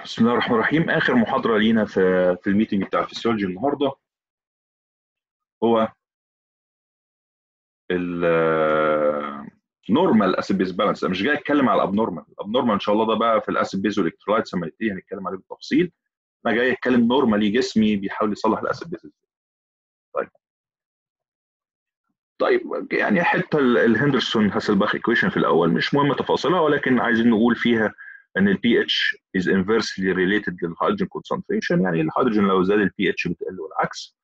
بسم الله الرحمن الرحيم اخر محاضره لينا في في الميتنج بتاع الفسيولوجي النهارده هو النورمال اسيد بيز بالانس انا مش جاي اتكلم على الابنورمال الابنورمال ان شاء الله ده بقى في الاسيد بيز والالكترولايتس لما نبتدي هنتكلم عليه بالتفصيل انا جاي اتكلم نورمالي جسمي بيحاول يصلح الاسيد بيز طيب طيب يعني حته الهندرسون هاسلباخ ايكويشن في الاول مش مهم تفاصيلها ولكن عايزين نقول فيها ان البي اتش از انفرسلي ريليتد للهيدروجين كونسنتريشن يعني الهيدروجين لو زاد البي اتش بتقل والعكس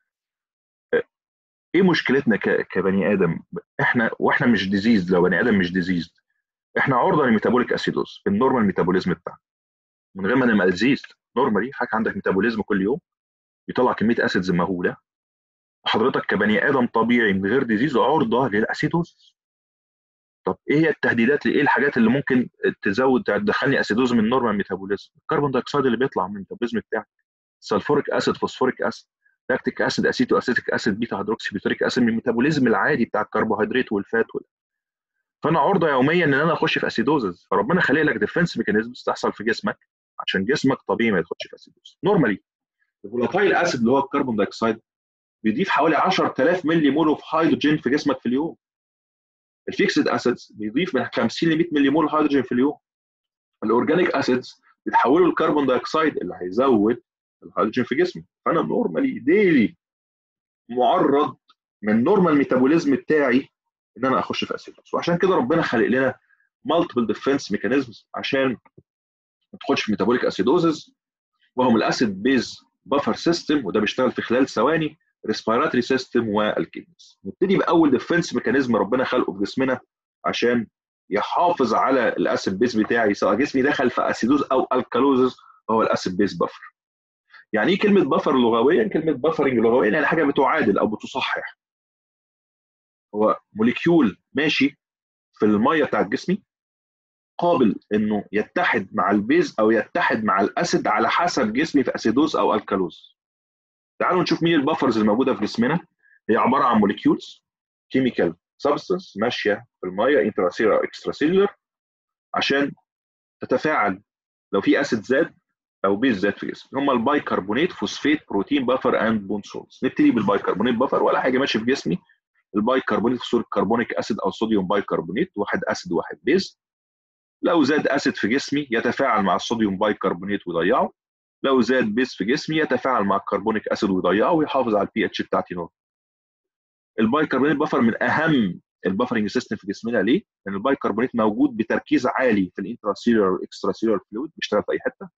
ايه مشكلتنا كبني ادم احنا واحنا مش ديزيز لو بني ادم مش ديزيز احنا عرضه للميتابوليك اسيدوز النورمال ميتابوليزم بتاعنا من غير ما نبقى ديزيز نورمالي حضرتك عندك ميتابوليزم كل يوم بيطلع كميه اسيدز مهوله حضرتك كبني ادم طبيعي من غير ديزيز عرضه للاسيدوز طب ايه هي التهديدات ايه الحاجات اللي ممكن تزود تدخلني اسيدوز من نورمال ميتابوليزم الكربون دايوكسيد اللي بيطلع من الميتابوليزم بتاعك سلفوريك اسيد فوسفوريك اسيد لاكتيك اسيد اسيتو اسيتيك اسيد بيتا هيدروكسي بيوتريك اسيد من الميتابوليزم العادي بتاع الكربوهيدرات والفات وال... فانا عرضه يوميا ان انا اخش في اسيدوزز فربنا خلق لك ديفنس ميكانيزمز تحصل في جسمك عشان جسمك طبيعي ما يدخلش في اسيدوز نورمالي الفولاتايل اسيد اللي هو الكربون دايوكسيد بيضيف حوالي 10000 ملي مول اوف هيدروجين في جسمك في اليوم الفيكسد اسيدز بيضيف من 50 ل 100 ملي مول هيدروجين في اليوم الاورجانيك اسيدز بيتحولوا للكربون دايوكسيد اللي هيزود الهيدروجين في جسمي فانا نورمالي ديلي معرض من النورمال ميتابوليزم بتاعي ان انا اخش في اسيدوز وعشان كده ربنا خلق لنا مالتيبل ديفنس ميكانيزمز عشان ما تخش في ميتابوليك اسيدوزز وهم الاسيد بيز بفر سيستم وده بيشتغل في خلال ثواني ريسبيراتوري سيستم والكيدنيز نبتدي باول ديفنس ميكانيزم ربنا خلقه في جسمنا عشان يحافظ على الاسيد بيز بتاعي سواء جسمي دخل في اسيدوز او الكالوزز هو الاسيد بيز بفر يعني ايه كلمه بفر لغويا كلمه بفرنج لغويا يعني حاجه بتعادل او بتصحح هو موليكيول ماشي في الميه بتاعت جسمي قابل انه يتحد مع البيز او يتحد مع الاسيد على حسب جسمي في اسيدوز او الكالوز تعالوا نشوف مين البفرز الموجوده في جسمنا هي عباره عن موليكيولز كيميكال سبستنس ماشيه في الميه انتراسيلر او اكستراسيلر عشان تتفاعل لو في اسيد زاد او بيز زاد في الجسم هم البايكربونات فوسفيت بروتين بفر اند بون سولز نبتدي بالبايكربونات بفر ولا حاجه ماشي في جسمي البايكربونات في صوره كربونيك اسيد او صوديوم بايكربونات واحد اسيد وواحد بيز لو زاد اسيد في جسمي يتفاعل مع الصوديوم بايكربونات ويضيعه لو زاد بيز في جسمي يتفاعل مع الكربونيك اسيد ويضيعه ويحافظ على البي اتش بتاعتي نورمال البايكربونات بفر من اهم البفرنج سيستم في جسمنا ليه؟ لان البايكربونات موجود بتركيز عالي في الانتراسيلر والاكستراسيلر فلويد بيشتغل في اي حته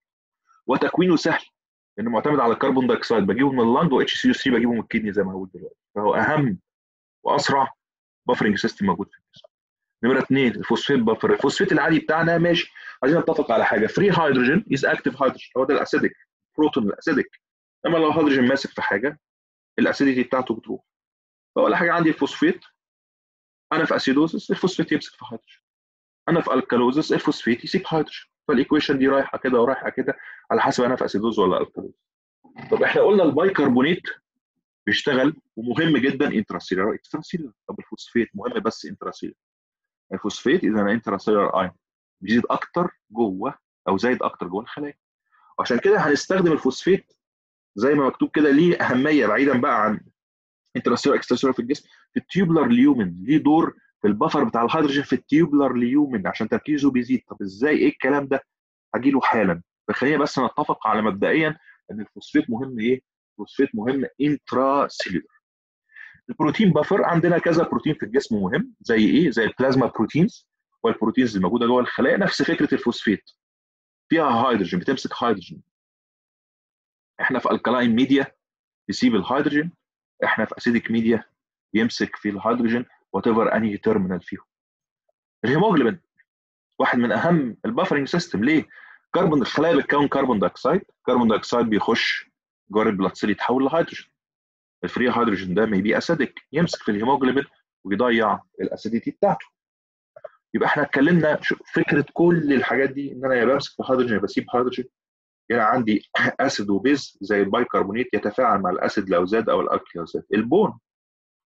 وتكوينه سهل لانه معتمد على الكربون دايوكسيد بجيبه من اللنج و اتش سي 3 بجيبه من الكدني زي ما هقول دلوقتي فهو اهم واسرع بفرنج سيستم موجود في الجسم نمره اثنين الفوسفيت بفر الفوسفيت العادي بتاعنا ماشي عايزين نتفق على حاجه فري هيدروجين از اكتف هيدروجين هو ده الاسيدك بروتون الاسيدك اما لو هيدروجين ماسك في حاجه الاسيديتي بتاعته بتروح فاول حاجه عندي الفوسفيت انا في اسيدوزس الفوسفيت يمسك في هيدروجين انا في الكالوزس الفوسفيت يسيب هيدروجين فالايكويشن دي رايحه كده ورايحه كده على حسب انا في اسيدوز ولا الكالوز طب احنا قلنا البايكربونات بيشتغل ومهم جدا انتراسيلر اكستراسيلر طب الفوسفيت مهم بس انتراسيلر الفوسفيت اذا انتراسيلر اين بيزيد اكتر جوه او زايد اكتر جوه الخلايا وعشان كده هنستخدم الفوسفيت زي ما مكتوب كده ليه اهميه بعيدا بقى عن انتراسيلر اكستراسيلر في الجسم في التيوبلر ليومن ليه دور في البفر بتاع الهيدروجين في التيوبلر ليومن عشان تركيزه بيزيد طب ازاي ايه الكلام ده هجي له حالا فخلينا بس نتفق على مبدئيا ان الفوسفيت مهم ايه الفوسفيت مهم انترا سيلولر البروتين بفر عندنا كذا بروتين في الجسم مهم زي ايه زي البلازما بروتينز والبروتينز الموجوده جوه الخلايا نفس فكره الفوسفيت فيها هيدروجين بتمسك هيدروجين احنا في الكلاين ميديا يسيب الهيدروجين احنا في اسيديك ميديا يمسك في الهيدروجين وات ايفر انهي تيرمينال فيهم الهيموجلوبين واحد من اهم البفرنج سيستم ليه كربون الخلايا بتكون كربون دايوكسيد كربون دايوكسيد بيخش جوه البلاد سيل يتحول لهيدروجين الفري هيدروجين ده ميبي اسيدك يمسك في الهيموجلوبين ويضيع الاسيديتي بتاعته يبقى احنا اتكلمنا فكره كل الحاجات دي ان انا يا بمسك في هيدروجين يا بسيب هيدروجين يعني عندي اسيد وبيز زي البايكربونات يتفاعل مع الاسيد لو زاد او الالكلي لو زاد البون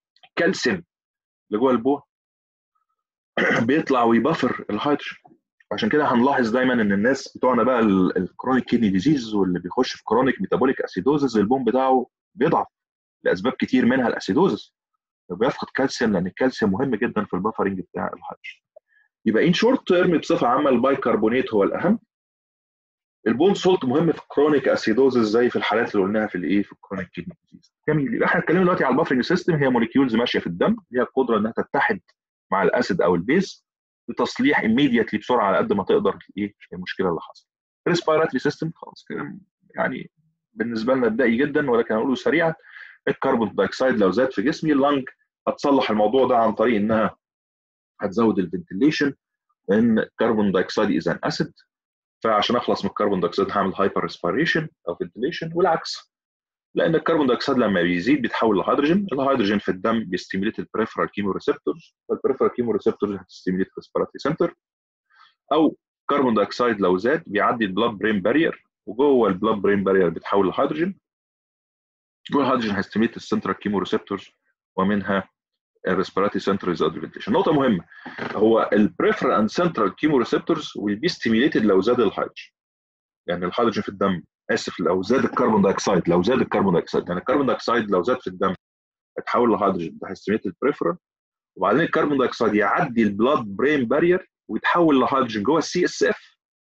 كالسيوم اللي جوه البون بيطلع ويبفر الهيدروجين عشان كده هنلاحظ دايما ان الناس بتوعنا بقى الكرونيك كيدني ديزيز واللي بيخش في كرونيك ميتابوليك اسيدوزز البون بتاعه بيضعف لاسباب كتير منها الاسيدوزز بيفقد كالسيوم لان الكالسيوم مهم جدا في البفرنج بتاع الهيدروجين يبقى ان شورت تيرم بصفه عامه البايكربونات هو الاهم البون سولت مهم في الكرونيك اسيدوزز زي في الحالات اللي قلناها في الايه في الكرونيك كيدني ديزيز جميل يبقى احنا اتكلمنا دلوقتي على البفرنج سيستم هي موليكيولز ماشيه في الدم ليها القدره انها تتحد مع الاسيد او البيز لتصليح immediately بسرعه على قد ما تقدر ايه المشكله اللي حصلت. ريسبيراتوري سيستم خلاص يعني بالنسبه لنا بدائي جدا ولكن هنقوله سريعا الكربون دايوكسيد لو زاد في جسمي اللنج هتصلح الموضوع ده عن طريق انها هتزود الفنتليشن لان الكربون دايوكسيد از ان اسيد فعشان اخلص من الكربون دايوكسيد هعمل هايبر ريسبيريشن او فنتليشن والعكس لان الكربون دايوكسيد لما بيزيد بيتحول لهيدروجين الهيدروجين في الدم بيستيميليت البريفرال كيمو ريسبتورز فالبريفرال كيمو ريسبتورز هتستيميليت ريسبيراتوري سنتر او كربون دايوكسيد لو زاد بيعدي البلاد برين بارير وجوه البلاد برين بارير بيتحول لهيدروجين والهيدروجين هيستيميليت السنترال كيمو ريسبتورز ومنها الريسبيراتوري سنتر ريزولت فنتيشن نقطه مهمه هو البريفرال اند سنترال كيمو ريسبتورز ويل بي ستيميليتد لو زاد الهيدروجين يعني الهيدروجين في الدم اسف لو زاد الكربون دايوكسيد لو زاد الكربون دايوكسيد يعني الكربون دايوكسيد لو زاد في الدم اتحول لهيدروجين ده هيستيميت البريفرال وبعدين الكربون دايوكسيد يعدي البلاد برين بارير ويتحول لهيدروجين جوه السي اس اف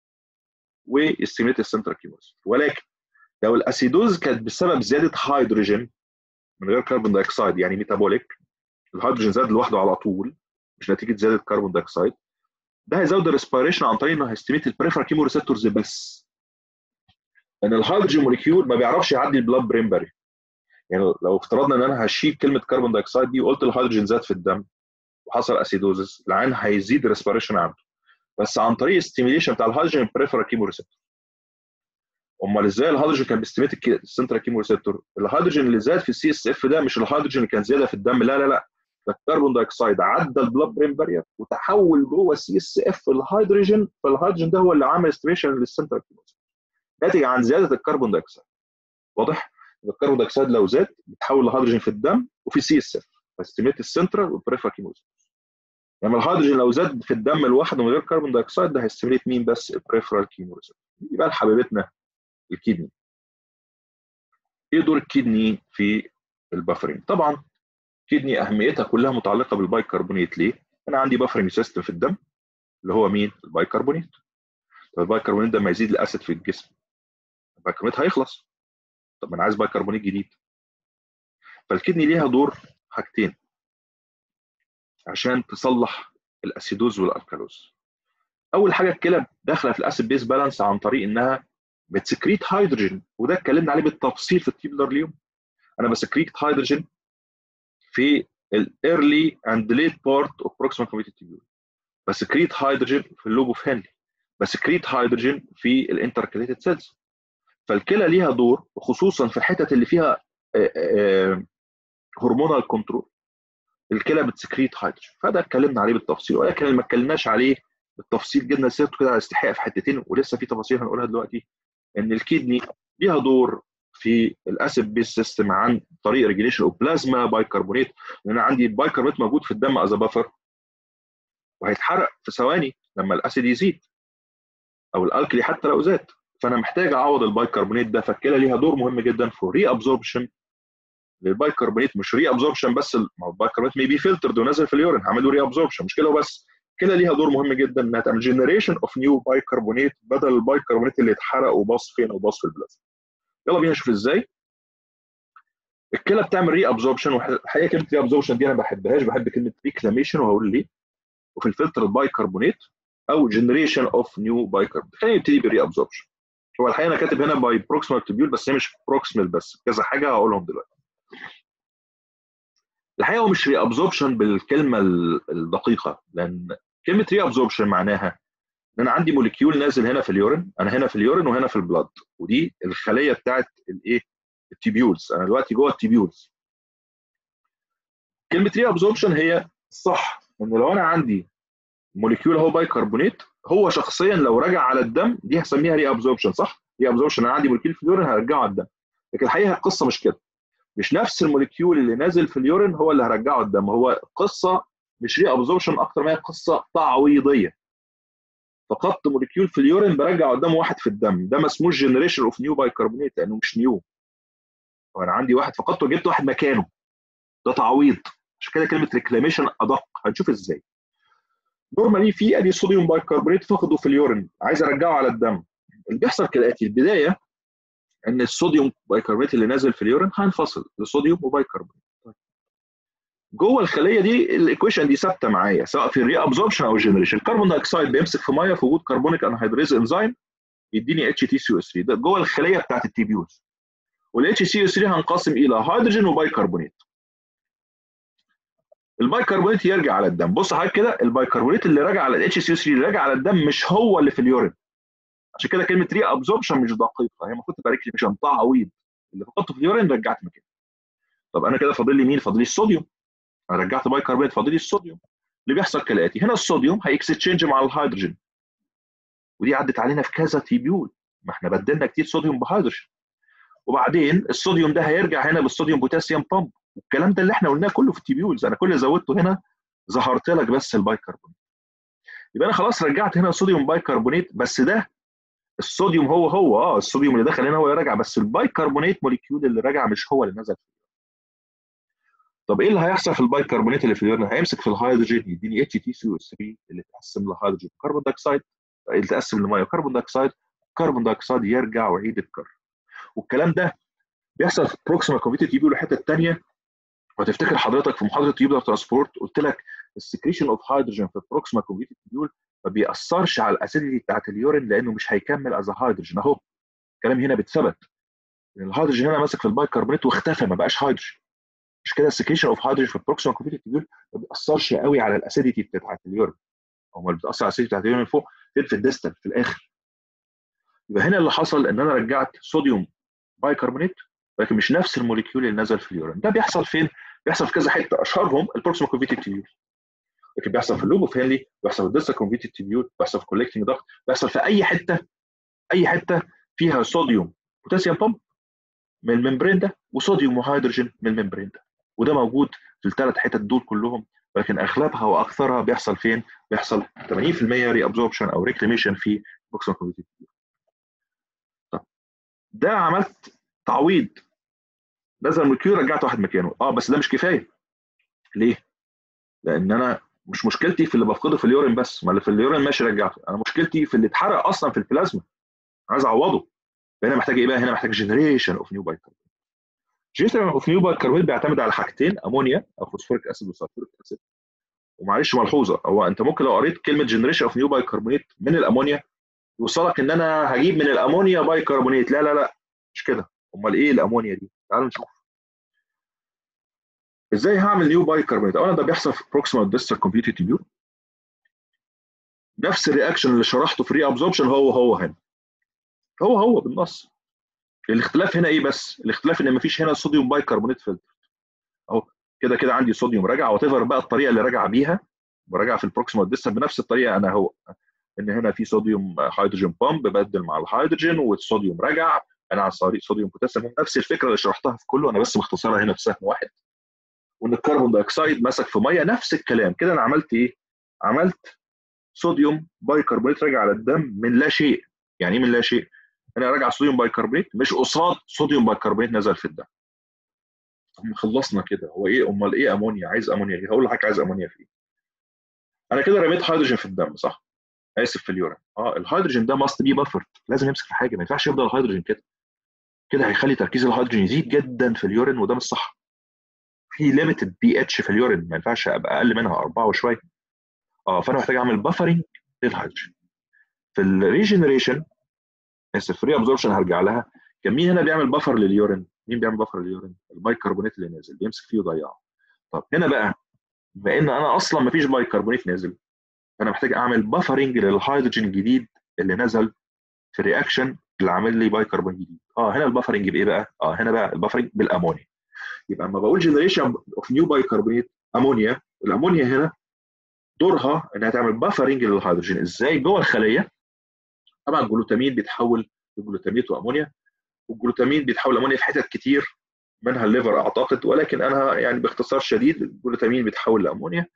ويستيميت السنترال كيموز ولكن لو الاسيدوز كانت بسبب زياده هيدروجين من غير كربون دايوكسيد يعني ميتابوليك الهيدروجين زاد لوحده على طول مش نتيجه زياده كربون دايوكسيد ده هيزود الريسبيريشن عن طريق انه هيستيميت البريفرال كيمو ريسبتورز بس ان الهيدروجين موليكيول ما بيعرفش يعدي البلاد برين بارير يعني لو افترضنا ان انا هشيل كلمه كربون دايوكسيد دي وقلت الهيدروجين زاد في الدم وحصل اسيدوزس العين هيزيد الريسبيريشن عنده بس عن طريق الستيميليشن بتاع الهيدروجين بريفرال كيمو ريسبتور امال ازاي الهيدروجين كان بيستيميت السنترال كيمو ريسبتور الهيدروجين اللي زاد في السي اس اف ده مش الهيدروجين اللي كان زياده في الدم لا لا لا ده الكربون دايوكسيد عدى البلاد برين بارير وتحول جوه السي اس اف الهيدروجين فالهيدروجين ده هو اللي عمل استيميشن للسنترال كيمو ناتج عن زياده الكربون دايوكسيد واضح؟ الكربون دايوكسيد لو زاد بيتحول لهيدروجين في الدم وفي سي اس اف فاستيميت السنترال والبريفرال كيموز لما الهيدروجين لو زاد في الدم لوحده من غير كربون دايوكسيد ده هيستيميت مين بس البريفرال كيموز دي بقى حبيبتنا الكدني ايه دور الكدني في البفرنج طبعا الكدني اهميتها كلها متعلقه بالبايكربونات ليه انا عندي بفرنج سيستم في الدم اللي هو مين البايكربونات طب البايكربونات ده ما يزيد الاسيد في الجسم البايكربونات هيخلص طب انا عايز بايكربونات جديد فالكدني ليها دور حاجتين عشان تصلح الاسيدوز والالكالوز اول حاجه الكلى داخله في الاسيد بيس بالانس عن طريق انها بتسكريت هيدروجين وده اتكلمنا عليه بالتفصيل في التيبلر اليوم انا بسكريت هيدروجين في الايرلي اند ليت بارت اوف بروكسيمال كوميتي تيبيول بسكريت هيدروجين في اللوب اوف هنلي بسكريت هيدروجين في الانتركليتد سيلز فالكلى ليها دور وخصوصا في الحتت اللي فيها هرمونال كنترول الكلى بتسكريت هيدروجين فده اتكلمنا عليه بالتفصيل ولكن ما اتكلمناش عليه بالتفصيل جدا سيرته كده على استحقاق في حتتين ولسه في تفاصيل هنقولها دلوقتي ان الكدني ليها دور في الاسيد بيس سيستم عن طريق ريجيليشن اوف بلازما بايكربونات لان انا عندي البايكربونات موجود في الدم از بفر وهيتحرق في ثواني لما الاسيد يزيد او الالكلي حتى لو زاد فانا محتاج اعوض البايكربونات ده فالكلى ليها دور مهم جدا في ري ابزوربشن للبايكربونات مش ري ابزوربشن بس ما هو البايكربونات مي بي فلترد ونازل في اليورين هعمل له ري ابزوربشن مش كده وبس كده ليها دور مهم جدا انها تعمل جنريشن اوف نيو بايكربونات بدل البايكربونات اللي اتحرق وباص فين وباص في البلازما يلا بينا نشوف ازاي الكلى بتعمل ري ابزوربشن والحقيقه كلمه ري ابزوربشن دي انا ما بحبهاش بحب كلمه ريكلاميشن وهقول ليه وفي الفلتر البايكربونات او جنريشن اوف نيو بايكربونات خلينا نبتدي بالري ابزوربشن هو الحقيقه انا كاتب هنا باي بروكسيمال تبيول بس هي مش بروكسيمال بس كذا حاجه هقولهم دلوقتي الحقيقه هو مش ري ابزوربشن بالكلمه الدقيقه لان كلمه ري ابزوربشن معناها ان انا عندي موليكيول نازل هنا في اليورين انا هنا في اليورين وهنا في البلاد ودي الخليه بتاعت الايه التيبيولز انا دلوقتي جوه التيبيولز كلمه ري ابزوربشن هي صح ان لو انا عندي موليكيول هو بايكربونات هو شخصيا لو رجع على الدم دي هسميها ري ابزوربشن صح؟ ري ابزوربشن انا عندي موليكيول في اليورين هرجعه على الدم لكن الحقيقه القصه مش كده مش نفس الموليكيول اللي نازل في اليورين هو اللي هرجعه الدم هو قصه مش ري ابزوربشن اكتر ما هي قصه تعويضيه فقدت موليكيول في اليورين برجع قدامه واحد في الدم ده ما اسموش جنريشن اوف نيو بايكربونات لانه مش نيو وانا عندي واحد فقدته وجبت واحد مكانه ده تعويض عشان كده كلمه ريكلاميشن ادق هنشوف ازاي نورمالي في ادي صوديوم بايكربونات فقده في اليورين عايز ارجعه على الدم اللي بيحصل كالاتي البدايه ان الصوديوم بايكربونات اللي نازل في اليورين هينفصل لصوديوم وبايكربونات جوه الخليه دي الايكويشن دي ثابته معايا سواء في الري ابزوربشن او الجنريشن الكربون دايوكسيد بيمسك في ميه في وجود كربونيك انهيدريز انزيم يديني اتش تي سي او 3 ده جوه الخليه بتاعت التيبيوز والاتش سي او 3 هنقسم الى هيدروجين وبايكربونات البايكربونات يرجع على الدم بص حضرتك كده البايكربونات اللي راجع على الاتش سي او 3 اللي راجع على الدم مش هو اللي في اليورين عشان كده كلمه ري ابزوربشن مش دقيقه هي المفروض تبقى ريكليميشن تعويض اللي فقدته في اليورين رجعت مكانه طب انا كده فاضل لي مين فاضل لي الصوديوم انا رجعت بايكربونات فاضل لي الصوديوم اللي بيحصل كالاتي هنا الصوديوم هيكستشينج مع الهيدروجين ودي عدت علينا في كذا تيبيول ما احنا بدلنا كتير صوديوم بهيدروجين وبعدين الصوديوم ده هيرجع هنا بالصوديوم بوتاسيوم بامب والكلام ده اللي احنا قلناه كله في التيبيولز انا كل اللي زودته هنا ظهرت لك بس البايكربونات يبقى انا خلاص رجعت هنا صوديوم بايكربونات بس ده الصوديوم هو هو اه الصوديوم اللي دخل هنا هو اللي راجع بس البايكربونات موليكيول اللي راجع مش هو اللي نزل طب ايه اللي هيحصل في البايكربونات اللي في اليورين هيمسك في الهيدروجين يديني اتش تي سي او 3 اللي تقسم لهيدروجين كربون دايوكسيد اللي تقسم لميه كربون دايوكسيد كربون دايوكسيد يرجع ويعيد الكر والكلام ده بيحصل في بروكسيما كونفيتي تيبيول الحته الثانيه وتفتكر حضرتك في محاضره تيوبولار ترانسبورت قلت لك السكريشن اوف هيدروجين في البروكسيما كونفيتي تيبيول ما بيأثرش على الاسيديتي بتاعت اليورين لانه مش هيكمل از هيدروجين اهو الكلام هنا بيتثبت الهيدروجين هنا ماسك في البايكربونات واختفى ما بقاش هيدروجين مش كده السكريشن اوف هيدروجين في البروكسيما كونفيتي تيبيول ما بيأثرش قوي على الاسيديتي بتاعت اليورين او ما بتأثر على الاسيديتي بتاعت اليورين من فوق فين في الديستال في الاخر يبقى هنا اللي حصل ان انا رجعت صوديوم بايكربونات لكن مش نفس الموليكيول اللي نزل في اليورين ده بيحصل فين؟ بيحصل في كذا حته اشهرهم البروكسيما كونفيتي تيبيول لكن بيحصل في اللوب اوف هنلي بيحصل في الديستا كونفيتي تيبيول بيحصل في كولكتنج ضغط بيحصل في اي حته اي حته فيها صوديوم بوتاسيوم بامب من الممبرين ده وصوديوم وهيدروجين من الممبرين ده وده موجود في الثلاث حتت دول كلهم ولكن اغلبها واكثرها بيحصل فين؟ بيحصل 80% ري ابزوربشن او ريكليميشن في بوكسون كونفيتي طب ده عملت تعويض نزل مولكيول رجعت واحد مكانه اه بس ده مش كفايه ليه؟ لان انا مش مشكلتي في اللي بفقده في اليورين بس ما اللي في اليورين ماشي رجعته انا مشكلتي في اللي اتحرق اصلا في البلازما عايز اعوضه هنا محتاج ايه بقى؟ هنا محتاج جنريشن اوف نيو بايكربونات جنريشن اوف نيو بايكربونات بيعتمد على حاجتين امونيا او فوسفوريك اسيد وسلفوريك اسيد ومعلش ملحوظه هو انت ممكن لو قريت كلمه جنريشن اوف نيو بايكربونات من الامونيا يوصلك ان انا هجيب من الامونيا بايكربونات لا لا لا مش كده امال ايه الامونيا دي؟ تعالوا نشوف ازاي هعمل نيو بايكربونات؟ اولا ده بيحصل في بروكسيمال ديستال كومبيوتي تيبيول نفس الرياكشن اللي شرحته في ري ابزوربشن هو هو هنا هو هو بالنص الاختلاف هنا ايه بس؟ الاختلاف ان مفيش هنا صوديوم بايكربونات فلتر اهو كده كده عندي صوديوم راجع وات بقى الطريقه اللي راجع بيها براجع في البروكسيمال ديستال بنفس الطريقه انا هو ان هنا في صوديوم هيدروجين بامب بدل مع الهيدروجين والصوديوم رجع انا على طريق صوديوم بوتاسيوم نفس الفكره اللي شرحتها في كله انا بس مختصرها هنا في سهم واحد وان الكربون دايوكسيد مسك في ميه نفس الكلام كده انا عملت ايه؟ عملت صوديوم بايكربونات راجع على الدم من لا شيء يعني ايه من لا شيء؟ انا راجع صوديوم بايكربونات مش قصاد صوديوم بايكربونات نزل في الدم خلصنا كده هو ايه امال ايه امونيا عايز امونيا ايه هقول لحضرتك عايز امونيا في ايه انا كده رميت هيدروجين في الدم صح اسف في اليورين اه الهيدروجين ده ماست بي بفرد لازم يمسك في حاجه ما ينفعش يفضل الهيدروجين كده كده هيخلي تركيز الهيدروجين يزيد جدا في اليورين وده مش صح في ليميتد بي اتش في اليورين ما ينفعش ابقى اقل منها اربعه وشويه اه فانا محتاج اعمل بفرنج للهيدروجين في الريجنريشن اسف ري ابزوربشن هرجع لها كان مين هنا بيعمل بفر لليورين؟ مين بيعمل بفر لليورين؟ البايكربونات اللي نازل بيمسك فيه ويضيعه. طب هنا بقى بما ان انا اصلا ما فيش بايكربونات نازل فانا محتاج اعمل بفرنج للهيدروجين الجديد اللي نزل في الرياكشن اللي عامل لي بايكربون جديد. اه هنا البفرنج بايه بقى؟ اه هنا بقى البفرنج بالامونيا. يبقى اما بقول جنريشن اوف نيو بايكربونات امونيا الامونيا هنا دورها انها تعمل بفرنج للهيدروجين ازاي؟ جوه الخليه طبعا الجلوتامين بيتحول لجلوتاميت وامونيا والجلوتامين بيتحول امونيا في حتت كتير منها الليفر اعتقد ولكن انا يعني باختصار شديد الجلوتامين بيتحول لامونيا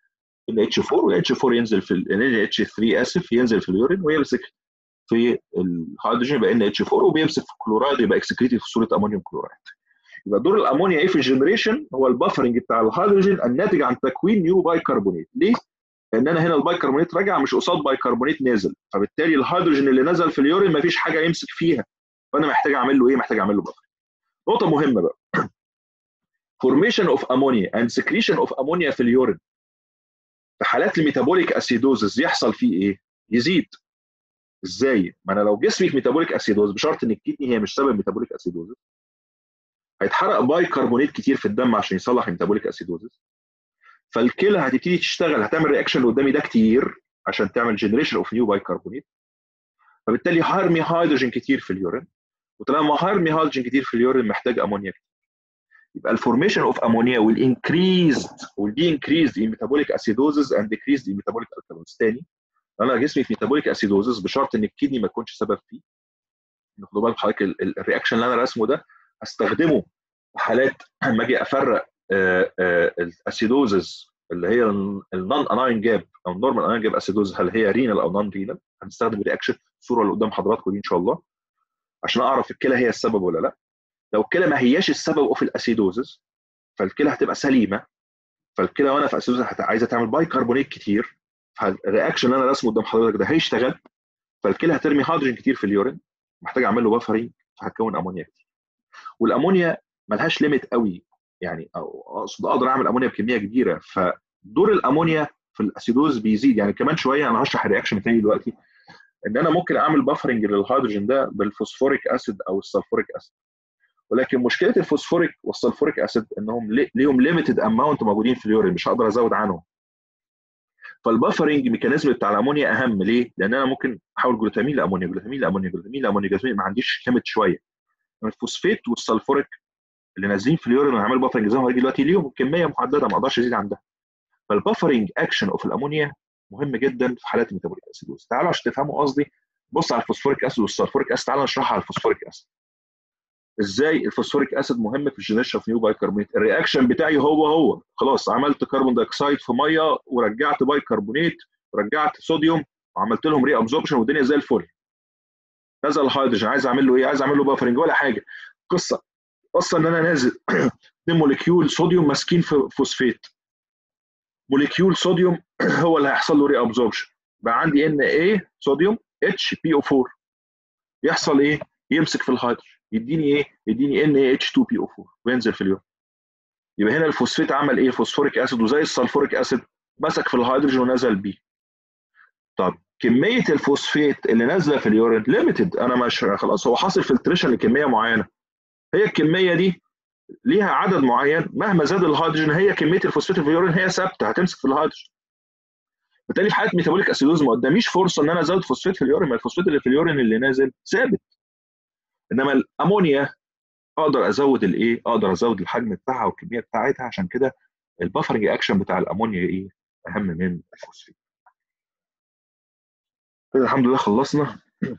ان اتش 4 وال اتش 4 ينزل في ال اتش 3 اسف ينزل في اليورين ويمسك في الهيدروجين يبقى ان اتش 4 وبيمسك في الكلورايد يبقى اكسكريتد في صوره امونيوم كلورايد يبقى دور الامونيا ايه في الجنريشن هو البفرنج بتاع الهيدروجين الناتج عن تكوين نيو بايكربونات ليه؟ لان انا هنا البايكربونات راجع مش قصاد بايكربونات نازل فبالتالي الهيدروجين اللي نزل في اليورين مفيش حاجه يمسك فيها فانا محتاج اعمل له ايه؟ محتاج اعمل له بفر نقطه مهمه بقى formation of ammonia and secretion of ammonia في اليورين في حالات الميتابوليك اسيدوزز يحصل فيه ايه؟ يزيد ازاي؟ ما انا لو جسمي في ميتابوليك اسيدوز بشرط ان الكدني هي مش سبب ميتابوليك اسيدوز هيتحرق بايكربونات كتير في الدم عشان يصلح الميتابوليك اسيدوزس فالكلى هتبتدي تشتغل هتعمل رياكشن اللي قدامي ده كتير عشان تعمل جنريشن اوف نيو بايكربونات فبالتالي هرمي هيدروجين كتير في اليورين وطالما هرمي هيدروجين كتير في اليورين محتاج امونيا كتير يبقى الفورميشن اوف امونيا will increase will be increased in metabolic acidosis and decreased in metabolic alkalosis تاني انا جسمي في ميتابوليك اسيدوزس بشرط ان الكدني ما تكونش سبب فيه خدوا بالك حضرتك الرياكشن اللي انا راسمه ده استخدمه في حالات لما اجي افرق الاسيدوزز اللي هي النون اناين جاب او النورمال اناين جاب اسيدوز هل هي رينال او نون رينال هنستخدم الرياكشن الصوره اللي قدام حضراتكم دي ان شاء الله عشان اعرف الكلى هي السبب ولا لا لو الكلى ما هياش السبب في الاسيدوزز فالكلى هتبقى سليمه فالكلى وانا في اسيدوزز عايزه تعمل بايكربونات كتير فالرياكشن اللي انا راسمه قدام حضرتك ده هيشتغل فالكلى هترمي هيدروجين كتير في اليورين محتاج اعمل له بفرنج فهتكون امونيا كتير والامونيا ملهاش ليميت قوي يعني او اقصد اقدر اعمل امونيا بكميه كبيره فدور الامونيا في الاسيدوز بيزيد يعني كمان شويه انا هشرح الرياكشن تاني دلوقتي ان انا ممكن اعمل بفرنج للهيدروجين ده بالفوسفوريك اسيد او السلفوريك اسيد ولكن مشكله الفوسفوريك والسلفوريك اسيد انهم ليهم ليميتد اماونت موجودين في اليورين مش هقدر ازود عنهم فالبفرنج ميكانيزم بتاع الامونيا اهم ليه؟ لان انا ممكن احول جلوتامين لامونيا جلوتامين لامونيا جلوتامين لامونيا جلوتامين ما عنديش ليميت شويه الفوسفيت والسلفوريك اللي نازلين في اليورين اللي هعمل بفرنج زي ما هيجي دلوقتي ليهم كميه محدده ما اقدرش ازيد عندها فالبفرنج اكشن اوف الامونيا مهم جدا في حالات الميتابوليك اسيدوز تعالوا عشان تفهموا قصدي بص على الفوسفوريك اسيد والسلفوريك اسيد تعالوا نشرحها على الفوسفوريك اسيد ازاي الفوسفوريك اسيد مهم في الجنريشن اوف نيو بايكربونات الرياكشن بتاعي هو هو خلاص عملت كربون دايوكسيد في ميه ورجعت بايكربونات ورجعت صوديوم وعملت لهم ري ابزوربشن والدنيا زي الفل نزل الهيدروجين عايز اعمل له ايه عايز اعمل له بافرنج ولا حاجه قصه اصلا ان انا نازل 2 موليكيول صوديوم ماسكين في فوسفيت موليكيول صوديوم هو اللي هيحصل له ري ابزوربشن بقى عندي ان ايه صوديوم اتش بي او 4 يحصل ايه يمسك في الهيدروجين يديني ايه يديني ان اي اتش 2 بي او 4 وينزل في اليوم يبقى هنا الفوسفيت عمل ايه فوسفوريك اسيد وزي السلفوريك اسيد مسك في الهيدروجين ونزل بيه طب كميه الفوسفيت اللي نازله في اليورين ليميتد انا مش خلاص هو حاصل فلتريشن لكميه معينه هي الكميه دي ليها عدد معين مهما زاد الهيدروجين هي كميه الفوسفيت في اليورين هي ثابته هتمسك في الهيدروجين بالتالي في حاله ميتابوليك اسيدوز ما قداميش فرصه ان انا ازود فوسفيت في اليورين ما الفوسفيت اللي في اليورين اللي نازل ثابت انما الامونيا اقدر ازود الايه اقدر ازود الحجم بتاعها والكميه بتاعتها عشان كده البفرنج اكشن بتاع الامونيا ايه اهم من الفوسفيت كده الحمد لله خلصنا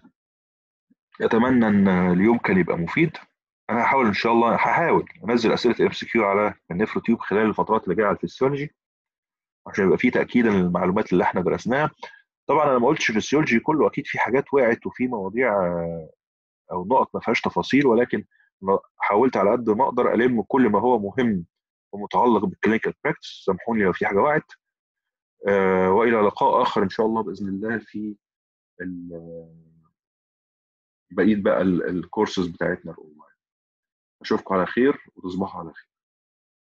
اتمنى ان اليوم كان يبقى مفيد انا هحاول ان شاء الله هحاول انزل اسئله ام سي كيو على النفرو تيوب خلال الفترات اللي جايه على الفسيولوجي عشان يبقى في تاكيدا للمعلومات اللي احنا درسناها طبعا انا ما قلتش فسيولوجي كله اكيد في حاجات وقعت وفي مواضيع او نقط ما فيهاش تفاصيل ولكن حاولت على قد ما اقدر الم كل ما هو مهم ومتعلق بالكلينيكال براكتس سامحوني لو في حاجه وقعت أه والى لقاء اخر ان شاء الله باذن الله في بقيه بقى الكورسز بتاعتنا الاونلاين اشوفكم على خير وتصبحوا على خير